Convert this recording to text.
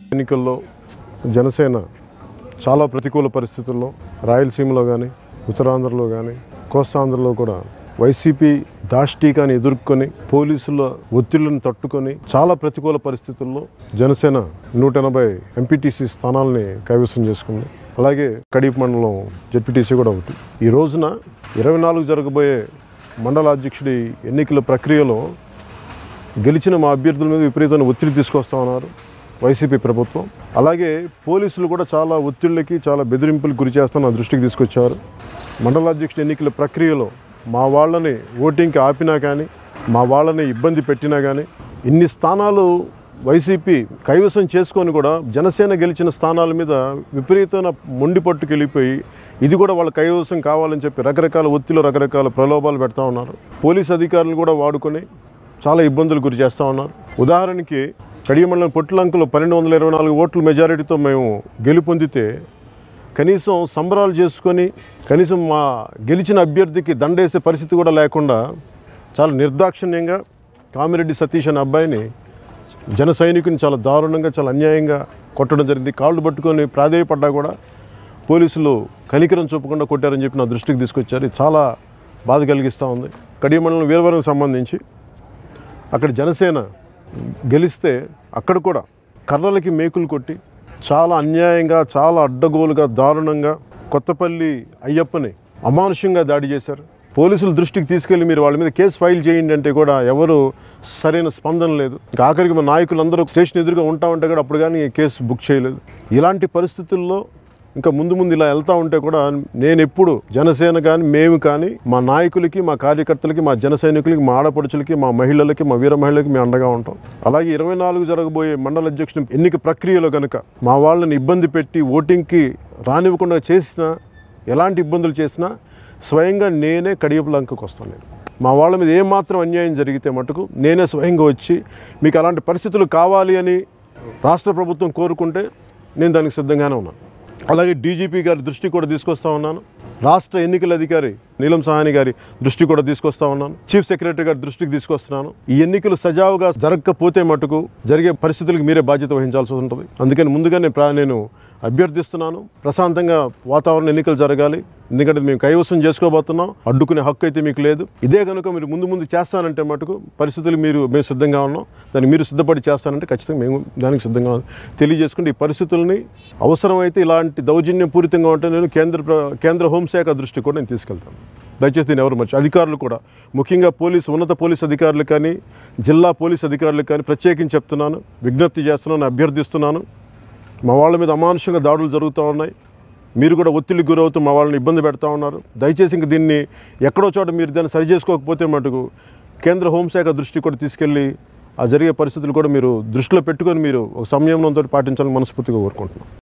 ఎన్నికల్లో జనసేన చాలా ప్రతికూల పరిస్థితుల్లో రాయలసీమలో కానీ ఉత్తరాంధ్రలో కానీ కోస్తాంధ్రలో కూడా వైసీపీ దాష్టీకాన్ని ఎదుర్కొని పోలీసుల ఒత్తిళ్లను తట్టుకొని చాలా ప్రతికూల పరిస్థితుల్లో జనసేన నూట ఎనభై ఎంపీటీసీ స్థానాలని కైవసం చేసుకుంది అలాగే కడీప్ మండలం జెడ్పీటీసీ కూడా ఒకటి ఈ రోజున ఇరవై నాలుగు జరగబోయే మండల అధ్యక్షుడి ఎన్నికల ప్రక్రియలో గెలిచిన మా అభ్యర్థుల మీద విపరీతమైన ఒత్తిడి తీసుకొస్తా ఉన్నారు వైసీపీ ప్రభుత్వం అలాగే పోలీసులు కూడా చాలా ఒత్తిళ్ళకి చాలా బెదిరింపులకు గురి చేస్తా నా దృష్టికి తీసుకొచ్చారు మండలాధ్యక్షుడి ఎన్నికల ప్రక్రియలో మా వాళ్ళని ఓటింగ్కి ఆపినా కానీ మా వాళ్ళని ఇబ్బంది పెట్టినా కానీ ఇన్ని స్థానాలు వైసీపీ కైవసం చేసుకొని కూడా జనసేన గెలిచిన స్థానాల మీద విపరీతమైన మొండి పట్టుకు వెళ్ళిపోయి ఇది కూడా వాళ్ళ కైవసం కావాలని చెప్పి రకరకాల ఒత్తిళ్ళు రకరకాల ప్రలోభాలు పెడతా ఉన్నారు పోలీస్ అధికారులు కూడా వాడుకొని చాలా ఇబ్బందులు గురి చేస్తూ ఉన్నారు ఉదాహరణకి కడియమండలం పొట్టిలంకలో పన్నెండు వందల ఇరవై నాలుగు ఓట్ల మెజారిటీతో మేము గెలుపొందితే కనీసం సంబరాలు చేసుకొని కనీసం మా గెలిచిన అభ్యర్థికి దండేసే పరిస్థితి కూడా లేకుండా చాలా నిర్దాక్షిణ్యంగా కామిరెడ్డి సతీష్ అనే అబ్బాయిని జన సైనికుని చాలా దారుణంగా చాలా అన్యాయంగా కొట్టడం జరిగింది కాళ్ళు పట్టుకొని ప్రాధేయపడ్డా కూడా పోలీసులు కనికరం చూపకుండా కొట్టారని చెప్పి నా దృష్టికి తీసుకొచ్చారు ఇది చాలా బాధ కలిగిస్తూ ఉంది కడియమండలం వీరవరం సంబంధించి అక్కడ జనసేన గెలిస్తే అక్కడ కూడా కర్రలకి మేకులు కొట్టి చాలా అన్యాయంగా చాలా అడ్డగోలుగా దారుణంగా కొత్తపల్లి అయ్యప్పని అమానుషంగా దాడి చేశారు పోలీసుల దృష్టికి తీసుకెళ్లి మీరు వాళ్ళ మీద కేసు ఫైల్ చేయండి అంటే కూడా ఎవరు సరైన స్పందన లేదు ఇంకా ఆఖరికి మా నాయకులందరూ స్టేషన్ ఎదురుగా ఉంటామంటే కూడా అప్పుడు కానీ కేసు బుక్ చేయలేదు ఇలాంటి పరిస్థితుల్లో ఇంకా ముందు ముందు ఇలా వెళ్తా ఉంటే కూడా నేను ఎప్పుడు జనసేన కానీ మేము కానీ మా నాయకులకి మా కార్యకర్తలకి మా జన సైనికులకి మా ఆడపడుచులకి మా మహిళలకి మా వీర మహిళలకి మేము అండగా ఉంటాం అలాగే ఇరవై నాలుగు జరగబోయే మండల అధ్యక్షుని ఎన్నిక ప్రక్రియలో కనుక మా వాళ్ళని ఇబ్బంది పెట్టి ఓటింగ్కి రానివ్వకుండా చేసినా ఎలాంటి ఇబ్బందులు చేసినా స్వయంగా నేనే కడియపులంకకు వస్తాను నేను మా వాళ్ళ మీద ఏమాత్రం అన్యాయం జరిగితే మటుకు నేనే స్వయంగా వచ్చి మీకు అలాంటి పరిస్థితులు కావాలి అని రాష్ట్ర ప్రభుత్వం కోరుకుంటే నేను దానికి సిద్ధంగానే ఉన్నాను అలాగే డీజీపీ గారి దృష్టి కూడా తీసుకొస్తా ఉన్నాను రాష్ట్ర ఎన్నికల అధికారి నీలం సహాని గారి దృష్టి కూడా తీసుకొస్తా ఉన్నాను చీఫ్ సెక్రటరీ గారి దృష్టికి తీసుకొస్తున్నాను ఈ ఎన్నికలు సజావుగా జరగకపోతే మటుకు జరిగే పరిస్థితులకు మీరే బాధ్యత వహించాల్సి ఉంటుంది అందుకని ముందుగానే ప్రా నేను అభ్యర్థిస్తున్నాను ప్రశాంతంగా వాతావరణ ఎన్నికలు జరగాలి ఎందుకంటే మేము కైవసం చేసుకోబోతున్నాం అడ్డుకునే హక్కు అయితే మీకు లేదు ఇదే కనుక మీరు ముందు ముందు చేస్తానంటే మటుకు పరిస్థితులు మీరు మేము సిద్ధంగా ఉన్నాం దాన్ని మీరు సిద్ధపడి చేస్తానంటే ఖచ్చితంగా మేము దానికి సిద్ధంగా ఉన్నాం. తెలియజేసుకుంటే ఈ పరిస్థితుల్ని అవసరమైతే ఇలాంటి దౌర్జన్యపూరితంగా ఉంటే నేను కేంద్ర ప్ర- కేంద్ర హోంశాఖ దృష్టికి కూడా నేను తీసుకెళ్తాను దయచేసి దీన్ని ఎవరు మర్చి అధికారులు కూడా ముఖ్యంగా పోలీసు ఉన్నత పోలీస్ అధికారులు కానీ జిల్లా పోలీస్ అధికారులు కానీ ప్రత్యేకించి చెప్తున్నాను విజ్ఞప్తి చేస్తున్నాను అభ్యర్థిస్తున్నాను మా వాళ్ళ మీద అమానుషంగా దాడులు జరుగుతూ ఉన్నాయి మీరు కూడా ఒత్తిడికి గురవుతూ మా వాళ్ళని ఇబ్బంది పెడతా ఉన్నారు దయచేసి ఇంక దీన్ని ఎక్కడో చోట మీరు దాన్ని సరి చేసుకోకపోతే మటుకు కేంద్ర హోంశాఖ దృష్టికి కూడా తీసుకెళ్ళి ఆ జరిగే పరిస్థితులు కూడా మీరు దృష్టిలో పెట్టుకొని మీరు ఒక సంయమనంతో పాటించాలని మనస్ఫూర్తిగా కోరుకుంటున్నాను